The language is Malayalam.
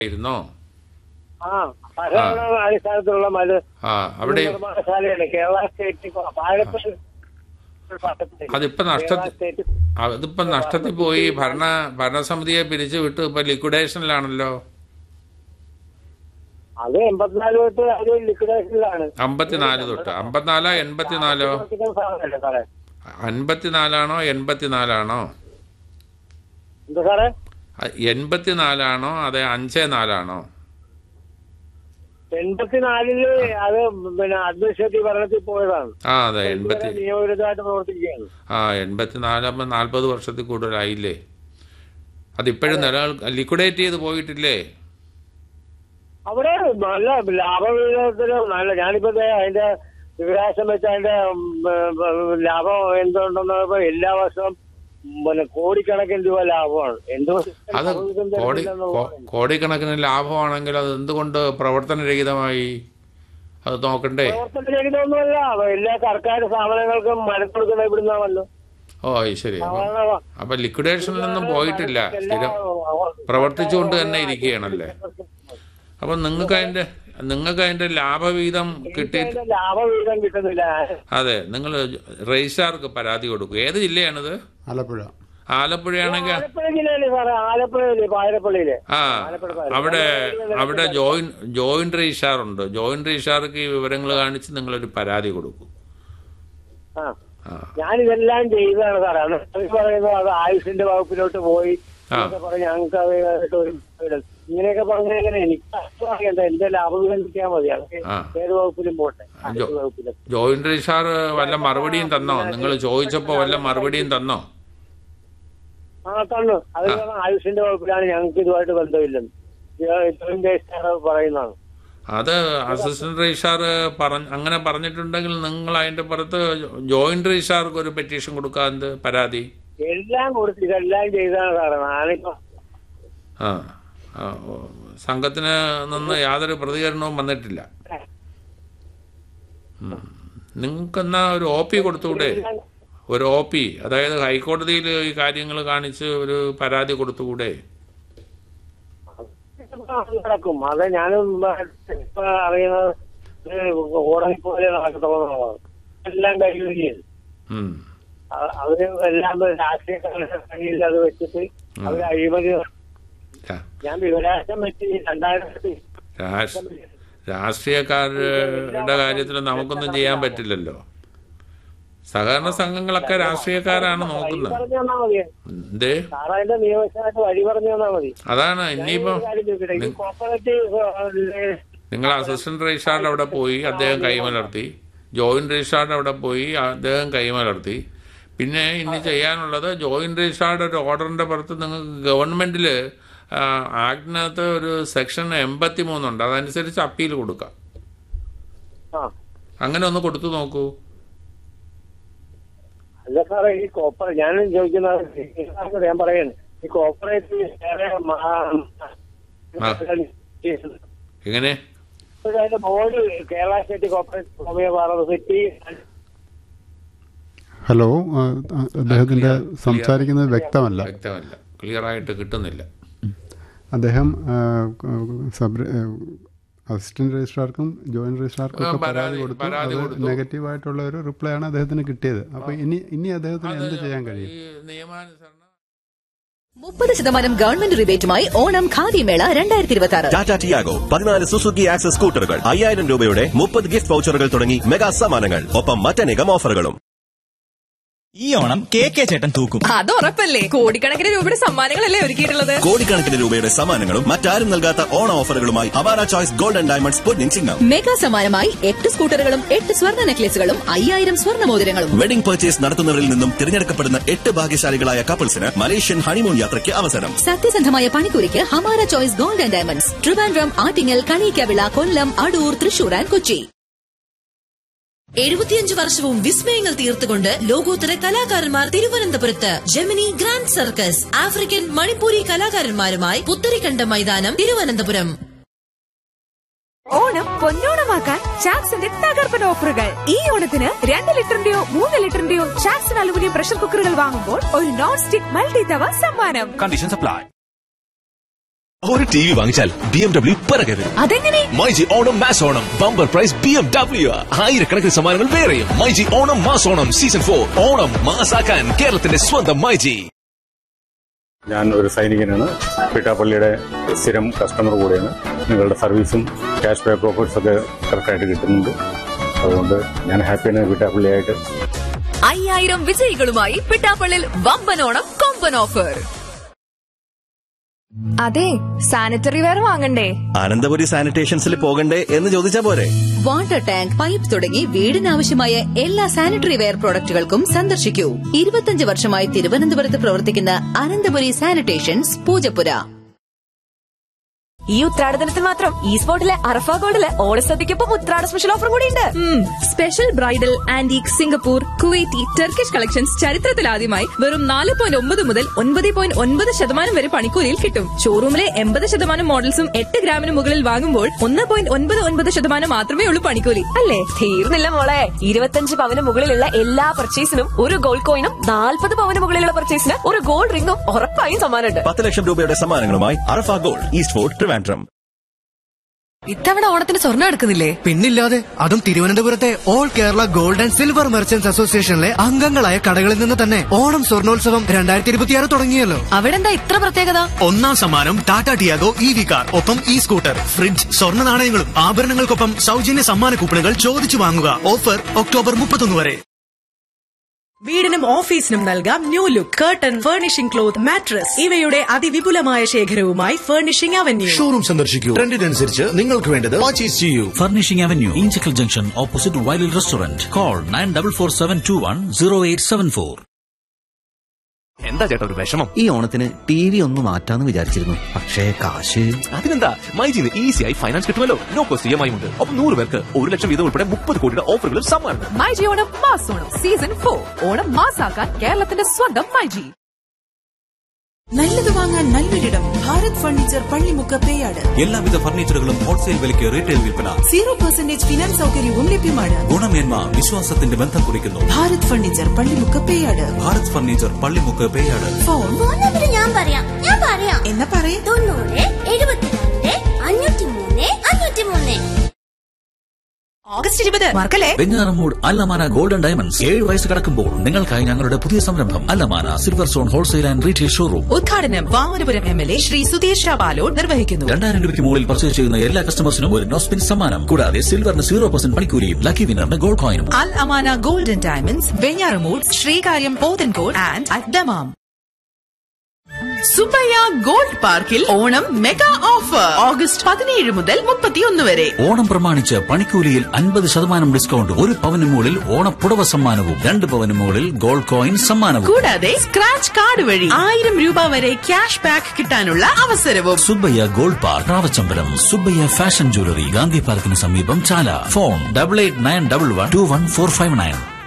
ഇരുന്നോ ആ ഭരണ അടിസ്ഥാനത്തിലുള്ള മത് ആ അവിടെ നിർമ്മാണശാലയാണ് കേരള സ്റ്റേറ്റ് പാലപ്പള്ളി അതിപ്പോ നഷ്ടത്തി സ്റ്റേറ്റ് അതിപ്പോ നഷ്ടത്തിൽ പോയി ഭരണ ഭരണസമിതിയെ പിരിച്ചു വിട്ടു ഇപ്പൊ ലിക്വിഡേഷനിലാണല്ലോ അത് എൺപത്തിനാല് തൊട്ട് അത് ലിക്വിഡേഷനിലാണ് അമ്പത്തിനാല് തൊട്ട് അമ്പത്തിനാലോ എൺപത്തിനാലോ സാധനമല്ലേ സാറേ അൻപത്തിനാലാണോ എൺപത്തിനാലാണോ എന്താ സാറേ അ- എൺപത്തിനാലാണോ അതെ അഞ്ചേ നാലാണോ എൺപത്തിനാലില് അത് പിന്നെ അഡ്മിനിസ്ട്രേറ്റീവ് ഭരണത്തിൽ പോയതാണ് ആ അതെ എൺപത്തി ഇതുവരെ നിയമവിരുദ്ധമായിട്ട് പ്രവർത്തിക്കുകയാണ് ആ എൺപത്തിനാലാകുമ്പോൾ നാൽപ്പത് വർഷത്തിൽ കൂടുതലായില്ലേ അതിപ്പോഴും നിലനിൽ ലിക്വിഡേറ്റ് ചെയ്ത് പോയിട്ടില്ലേ അവിടെ നല്ല ലാഭവിഹിതത്തിന് നല്ല ഞാനിപ്പോ ദേ അതിന്റെ വിവരാശം വെച്ച് അതിന്റെ ഉം, ഉം, ലാഭം എന്തുണ്ടെന്ന് പറഞ്ഞപ്പോ എല്ലാ വർഷവും പിന്നെ കോടിക്കണക്കിന് രൂപ ലാഭമാണ് എന്ത് അത് കോടി കോ- കോടിക്കണക്കിന് ലാഭമാണെങ്കിൽ അത് എന്തുകൊണ്ട് പ്രവർത്തനരഹിതമായി അത് നോക്കണ്ടേ പ്രവർത്തനരഹിതമൊന്നുമല്ല എല്ലാ സർക്കാർ സ്ഥാപനങ്ങൾക്കും മരം കൊടുക്കുന്ന ഇവിടുന്നാണല്ലോ ഓ അത് ശരി അപ്പൊ- സാധാരണ അപ്പൊ ലിക്വിഡേഷനിൽ നിന്നും പോയിട്ടില്ല സ്ഥിരം പ്രവർത്തിച്ചുകൊണ്ട് തന്നെ ഇരിക്കുകയാണല്ലേ അപ്പൊ നിങ്ങൾക്ക് അതിന്റെ നിങ്ങൾക്ക് അതിന്റെ ലാഭവീതം കിട്ടി അതിന്റെ ലാഭവിഹിതം കിട്ടുന്നില്ല അതെ നിങ്ങൾ രജിസ്ട്രാർക്ക് പരാതി കൊടുക്കും ഏത് ജില്ലയാണിത് ആലപ്പുഴ ആലപ്പുഴയാണെങ്കിൽ ആലപ്പുഴ ജില്ലയില് സാറേ ആലപ്പുഴയില് പായരപ്പള്ളിയില് ആ അവിടെ അവിടെ ജോയിൻ ജോയിന്റ് രജിസ്ട്രാർ ഉണ്ട് ജോയിന്റ് രജിസ്ട്രാർക്ക് ഈ വിവരങ്ങൾ കാണിച്ച് നിങ്ങളൊരു പരാതി കൊടുക്കും ആ ആ ഞാനിതെല്ലാം ചെയ്തതാണ് സാറേ അന്ന് അവർ പറയുന്നത് അത് ആയുഷിന്റെ വകുപ്പിലോട്ട് പോയി ആ. എന്നൊക്കെ പറഞ്ഞ് ഞങ്ങൾക്ക് അത് ഒരു ഇങ്ങനെയൊക്കെ പറഞ്ഞാൽ എങ്ങനെ എനിക്ക് അറിയണ്ട എന്റെ ലാഭവിഹിതം കിട്ടിയാൽ മതി അതൊക്കെ ആ. ഏത് വകുപ്പിലും പോട്ടെ ജോ- ആയുഷ് വകുപ്പിലും ജോയിന്റ് രജിസ്ട്രാർ വല്ല മറുപടിയും തന്നോ നിങ്ങൾ ചോദിച്ചപ്പോ വല്ല മറുപടിയും തന്നോ ആ തന്നു അത് കാരണം ആയുഷിന്റെ വകുപ്പിലാണ് ഞങ്ങൾക്ക് ഇതുമായിട്ട് ബന്ധമില്ലെന്ന് ജോയിന്റ് രജിസ്ട്രാർ പറയുന്നതാണ് അത് അസിസ്റ്റന്റ് രജിസ്ട്രാർ പറഞ്ഞ അങ്ങനെ പറഞ്ഞിട്ടുണ്ടെങ്കിൽ നിങ്ങൾ അതിന്റെ പുറത്ത് ജോയിന്റ് രജിസ്ട്രാർക്ക് ഒരു പെറ്റീഷൻ കൊടുക്കാന്ത് പരാതി എല്ലാം കൊടുത്ത് ഇതെല്ലാം ചെയ്താണ് സാറേ ഞാനിപ്പോ ആ ആ, ഓ, സംഘത്തിന് നിന്ന് യാതൊരു പ്രതികരണവും വന്നിട്ടില്ല നിങ്ങൾക്കെന്നാ ഒരു ഒ പി കൊടുത്തുകൂടെ ഒരു ഒ പി അതായത് ഹൈക്കോടതിയിൽ ഈ കാര്യങ്ങൾ കാണിച്ച് ഒരു പരാതി കൊടുത്തുകൂടെ നടക്കും അത് ഞാനും ഇപ്പൊ അറിയുന്നത് കോടതി പോലെ നടക്കത്തുള്ളതാണ് എല്ലാം കൈകാര്യം ചെയ്തു ഉം. അ- അവര് എല്ലാം രാഷ്ട്രീയക്കാരുടെ കയ്യിൽ അത് വെച്ചിട്ട് അവര് അഴിമതി രാ- ഞാൻ വിവരാശം വെച്ച് ഈ രണ്ടായിരത്തി രാഷ്- രാഷ്ട്രീയക്കാരുടെ കാര്യത്തിൽ നമുക്കൊന്നും ചെയ്യാൻ പറ്റില്ലല്ലോ സഹകരണ സംഘങ്ങളൊക്കെ രാഷ്ട്രീയക്കാരാണ് വഴി നോക്കുന്നത് പറഞ്ഞു തന്നാ മതി എന്തേ സാറതിന്റെ നിയമവശമായിട്ട് വഴി പറഞ്ഞു തന്നാ മതി അതാണ് ഇനിയിപ്പോ ഒരു കാര്യം ചോദിക്കട്ടെ? ഈ കോപ്പറേറ്റീവ് നിങ്ങൾ അസിസ്റ്റന്റ് രജിസ്ട്രാറിന്റെ അവിടെ പോയി അദ്ദേഹം കൈമലർത്തി ജോയിന്റ് രജിസ്ട്രാറിന്റെ അവിടെ പോയി അദ്ദേഹം കൈമലർത്തി പിന്നെ ഇനി ചെയ്യാനുള്ളത് ജോയിന്റ് രജിസ്ട്രാറുടെ ഒരു ഓർഡറിന്റെ പുറത്ത് നിങ്ങൾക്ക് ഗവൺമെന്റില് ആ, ആക്ടിനകത്ത് ഒരു സെക്ഷൻ എൺപത്തി മൂന്നുണ്ട് അതനുസരിച്ച് അപ്പീൽ കൊടുക്കാം ആ അങ്ങനെ ഒന്ന് കൊടുത്തു നോക്കൂ അല്ല സാറേ ഈ കോപ്പറ ഞാനും ചോദിക്കുന്നത് ഞാൻ പറയുന്നു ഈ കോപ്പറേറ്റീവ് വേറെ എങ്ങനെ അതിന്റെ board Kerala state cooperative homoeo pharmacy hello ആ, ആ, അദ്ദേഹത്തിന്റെ സംസാരിക്കുന്നത് വ്യക്തമല്ല വ്യക്തമല്ല ക്ലിയർ ആയിട്ട് കിട്ടുന്നില്ല അദ്ദേഹം ആ, സബ് ആ, അസിസ്റ്റന്റ് രജിസ്ട്രാർക്കും ജോയിന്റ് രജിസ്ട്രാർക്കും ഒക്കെ ആ, പരാതി- പരാതി കൊടുത്തു പരാതി അത് കൊടുത്തു. നെഗറ്റീവ് ആയിട്ടുള്ള ഒരു റിപ്ലൈ ആണ് അദ്ദേഹത്തിന് കിട്ടിയത് അപ്പൊ ഇനി ഇനി അദ്ദേഹത്തിന് എന്ത് ചെയ്യാൻ കഴിയും ഈ നിയമാനുസരണം മുപ്പത് ശതമാനം ഗവൺമെന്റ് റിബേറ്റുമായി ഓണം ഖാദി മേള രണ്ടായിരത്തി ഇരുപത്തി ആറ് ടാറ്റ ടിയാഗോ പതിനാല് സുസുക്കി ആക്സസ് സ്കൂട്ടറുകൾ അയ്യായിരം രൂപയുടെ മുപ്പത് ഗിഫ്റ്റ് വൗച്ചറുകൾ തുടങ്ങി മെഗാ സമ്മാനങ്ങൾ ഒപ്പം മറ്റനേകം ഓഫറുകളും ഈ ഓണം കെ കെ ചേട്ടൻ തൂക്കും അത് ഉറപ്പല്ലേ കോടിക്കണക്കിന് രൂപയുടെ സമ്മാനങ്ങളല്ലേ ഒരുക്കിയിട്ടുള്ളത് കോടിക്കണക്കിന് രൂപയുടെ സമ്മാനങ്ങളും മറ്റാരും നൽകാത്ത ഓണ ഓഫറുകളുമായി അവാര ചോയ്സ് ഗോൾഡൻ ഡയമണ്ട്സ് പൊന്നിൻ ചിങ്ങം മെഗാ സമ്മാനമായി എട്ട് സ്കൂട്ടറുകളും എട്ട് സ്വർണ്ണ നെക്ലേസുകളും അയ്യായിരം സ്വർണ്ണ മോതിരങ്ങളും വെഡിംഗ് പർച്ചേസ് നടത്തുന്നവരിൽ നിന്നും തിരഞ്ഞെടുക്കപ്പെടുന്ന എട്ട് ഭാഗ്യശാലികളായ കപ്പിൾസിന് മലേഷ്യൻ ഹണിമൂൺ യാത്രയ്ക്ക് അവസരം സത്യസന്ധമായ പണിക്കൂലിക്ക് Hamara choice gold and diamonds Trivandrum Attingal Kaniyikkavila Kollam Adoor Thrissur and Kochi എഴുപത്തിയഞ്ച് വർഷവും വിസ്മയങ്ങൾ തീർത്തുകൊണ്ട് ലോകോത്തര കലാകാരന്മാർ തിരുവനന്തപുരത്ത് Gemini grand circus African Manipuri കലാകാരന്മാരുമായി പുത്തരിക്കണ്ട മൈതാനം തിരുവനന്തപുരം ഓണം പൊന്നോണമാക്കാൻ ചാക്സിന്റെ തകർപ്പൻ ഓഫറുകൾ ഈ ഓണത്തിന് രണ്ട് ലിറ്ററിന്റെയോ മൂന്ന് ലിറ്ററിന്റെയോ ചാക്സൺ അലുമിനിയം പ്രഷർ കുക്കറുകൾ വാങ്ങുമ്പോൾ ഒരു നോൺ സ്റ്റിക് മൾട്ടി തവ സമ്മാനം കണ്ടീഷൻ സപ്ലൈ ഒരു ടി വി വാങ്ങിച്ചാൽ ബി എം ഡബ്ല്യു പിറകരുത് അതെങ്ങനെ myG Onam mass Onam bumper prize B M W ആയിരക്കണക്കിന് സമ്മാനങ്ങൾ വേറെയും myG Onam mass Onam season for Onam മാസാക്കാൻ കേരളത്തിന്റെ സ്വന്തം മൈജി ഞാൻ ഒരു സൈനികനാണ് പിട്ടാപ്പള്ളിയുടെ സ്ഥിരം കസ്റ്റമർ കൂടെയാണ് നിങ്ങളുടെ സർവീസും ക്യാഷ് ബാക്ക് ഓഫേഴ്സ് ഒക്കെ കറക്റ്റായിട്ട് കിട്ടുന്നുണ്ട് അതുകൊണ്ട് ഞാൻ ഹാപ്പിയാണ് പിട്ടാപ്പള്ളിയായിട്ട് അയ്യായിരം വിജയികളുമായി പിട്ടാപ്പള്ളിൽ വമ്പനോണം കൊമ്പൻ ഓഫർ അതെ സാനിറ്ററി വെയർ വാങ്ങണ്ടേ അനന്തപുരി സാനിറ്റേഷൻസിൽ പോകണ്ടേ എന്ന് ചോദിച്ചാ പോരെ വാട്ടർ ടാങ്ക് പൈപ്പ് തുടങ്ങി വീടിനാവശ്യമായ എല്ലാ സാനിറ്ററി വെയർ പ്രോഡക്റ്റുകൾക്കും സന്ദർശിക്കൂ ഇരുപത്തിയഞ്ച് വർഷമായി തിരുവനന്തപുരത്ത് പ്രവർത്തിക്കുന്ന അനന്തപുരി സാനിറ്റേഷൻസ് പൂജപ്പുര ഈ ഉത്രാടദിനത്തിൽ മാത്രം ഈ സ്പോട്ടിലെ അറഫ ഗോൾഡില് ഓണസദ്യക്കൊപ്പം ഉത്രാട സ്പെഷ്യൽ ഓഫർ കൂടി ഉണ്ട് special bridal antique Singapore Kuwaiti Turkish collections ചരിത്രത്തിലാദ്യമായി വെറും നാല് പോയിന്റ് ഒമ്പത് മുതൽ ഒൻപത് പോയിന്റ് ഒൻപത് ശതമാനം വരെ പണിക്കൂലിയിൽ കിട്ടും ഷോറൂമിലെ എൺപത് ശതമാനം മോഡൽസും എട്ട് ഗ്രാമിന് മുകളിൽ വാങ്ങുമ്പോൾ ഒന്ന് പോയിന്റ് ഒൻപത് ഒൻപത് ശതമാനം മാത്രമേ ഉള്ളൂ പണിക്കൂലി അല്ലേ തീർന്നില്ല മോളെ ഇരുപത്തഞ്ച് പവന് മുകളിലുള്ള എല്ലാ പർച്ചേസിനും ഒരു ഗോൾഡ് കോയിനും നാൽപ്പത് പവന് മുകളിലുള്ള പർച്ചേസിന് ഒരു ഗോൾഡ് റിംഗും ഉറപ്പായും സമ്മാനമുണ്ട് പത്ത് ലക്ഷം രൂപയുടെ സമ്മാനങ്ങളുമായി Arafa gold East Fort Trivandrum ഇത്തവണ ഓണത്തിന് സ്വർണ്ണം എടുക്കുന്നില്ലേ പിന്നില്ലാതെ അതും തിരുവനന്തപുരത്തെ all Kerala gold and silver merchants അസോസിയേഷനിലെ അംഗങ്ങളായ കടകളിൽ നിന്ന് തന്നെ ഓണം സ്വർണോത്സവം രണ്ടായിരത്തി ഇരുപത്തിയാറ് തുടങ്ങിയല്ലോ അവിടെ എന്താ ഇത്ര പ്രത്യേകത ഒന്നാം സമ്മാനം Tata Tiago E V car ഒപ്പം ഇ സ്കൂട്ടർ ഫ്രിഡ്ജ് സ്വർണ്ണ നാണയങ്ങളും ആഭരണങ്ങൾക്കൊപ്പം സൗജന്യ സമ്മാന കൂപ്പണുകൾ ചോദിച്ചു വാങ്ങുക ഓഫർ ഒക്ടോബർ മുപ്പത്തൊന്ന് വരെ വീടിനും ഓഫീസിനും നൽകാം new look curtain furnishing cloth mattress ഇവയുടെ അതിവിപുലമായ ശേഖരവുമായി ഫർണിഷിംഗ് അവന്യൂ ഷോറൂം സന്ദർശിക്കൂ ട്രെൻഡിനനുസരിച്ച് നിങ്ങൾക്ക് വേണ്ടത് പർച്ചേസ് ചെയ്യൂ Furnishing Avenue, Inchicle Junction, opposite Wiley Restaurant. Call 9447210874. എന്താ ചേട്ടാ ഒരു വിഷമം ഈ ഓണത്തിന് ടി വി ഒന്ന് മാറ്റാന്ന് വിചാരിച്ചിരുന്നു പക്ഷേ കാശ് അതിനെന്താ മൈജിന്ന് ഈസിയായി ഫൈനാൻസ് കിട്ടുമല്ലോ no cost E M I ഉണ്ട് ഒപ്പം നൂറ് പേർക്ക് ഒരു ലക്ഷം വീതം ഉൾപ്പെടെ മുപ്പത് കോടിയുടെ ഓഫറുകളും സമ്മാനം myG Onam mass Onam season for Onam മാസാക്കാൻ കേരളത്തിന്റെ സ്വന്തം മൈജി നല്ലത് വാങ്ങാൻ നല്ലൊരിടം ഭാരത് ഫർണിച്ചർ പള്ളിമുക്ക് പേയാട് എല്ലാവിധ ഫർണിച്ചറുകളും ഹോൾസെയിൽ വിലയ്ക്ക് റീറ്റെയിൽ വിൽപ്പന സീറോ പെർസെന്റേജ് ഫിനാൻസ് സൗകര്യവും ലഭ്യമാണ് ഗുണമേന്മ വിശ്വാസത്തിന്റെ ബന്ധം കുറിക്കുന്നു Bharat furniture Pallimukku Peyad Bharat furniture Pallimukku Peyad phone phone number ഞാൻ പറയാം ഞാൻ പറയാം എന്നാ പറയേ തൊണ്ണൂറ് എഴുപത്തിരണ്ട് അഞ്ഞൂറ്റി മൂന്ന് അഞ്ഞൂറ്റി മൂന്ന് ഓഗസ്റ്റ് ഇരുപത് മറക്കല്ലേ വെഞ്ഞാറമൂട് അല്ലമാന ഗോൾഡൻ ഡയമണ്ട്സ് ഏഴ് വയസ്സ് കടക്കുമ്പോൾ നിങ്ങൾക്കായി ഞങ്ങളുടെ പുതിയ സംരംഭം അല്ലമാന silver zone wholesale and retail showroom ഉദ്ഘാടനം Vamanapuram M L A Shri Sudheesh ഷാബാലോ നിർവഹിക്കുന്നു രണ്ടായിരം രൂപയ്ക്ക് മുകളിൽ പർച്ചേസ് ചെയ്യുന്ന എല്ലാ കസ്റ്റമേഴ്സിനും ഒരു നോസ്പിൻ സമ്മാനം കൂടാതെ സിൽവറിന് സീറോ പെർസെന്റ് പണിക്കൂലിയും ലക്കി വിന്നറിന് ഗോൾഡ് കോയിനും Al Amana golden diamonds Venjaramoodu Sreekaryam Pothencode and അദ്ദമാം സുബയ്യ ഗോൾഡ് പാർക്കിൽ ഓണം മെഗാ ഓഫർ ഓഗസ്റ്റ് പതിനേഴ് മുതൽ മുപ്പത്തിയൊന്ന് വരെ ഓണം പ്രമാണിച്ച് പണിക്കൂലിയിൽ അൻപത് ശതമാനം ഡിസ്കൗണ്ട് ഒരു പവന് മുകളിൽ ഓണപ്പുടവ സമ്മാനവും രണ്ട് പവന് മുകളിൽ ഗോൾഡ് കോയിൻ സമ്മാനവും കൂടാതെ സ്ക്രാച്ച് കാർഡ് വഴി ആയിരം രൂപ വരെ ക്യാഷ് ബാക്ക് കിട്ടാനുള്ള അവസരവും സുബ്ബയ്യ ഗോൾഡ് പാർക്ക് റാവച്ചമ്പലം സുബ്ബയ്യ ഫാഷൻ ജ്വല്ലറി ഗാന്ധി പാർക്കിന് സമീപം Chala phone double eight nine double one two one four five nine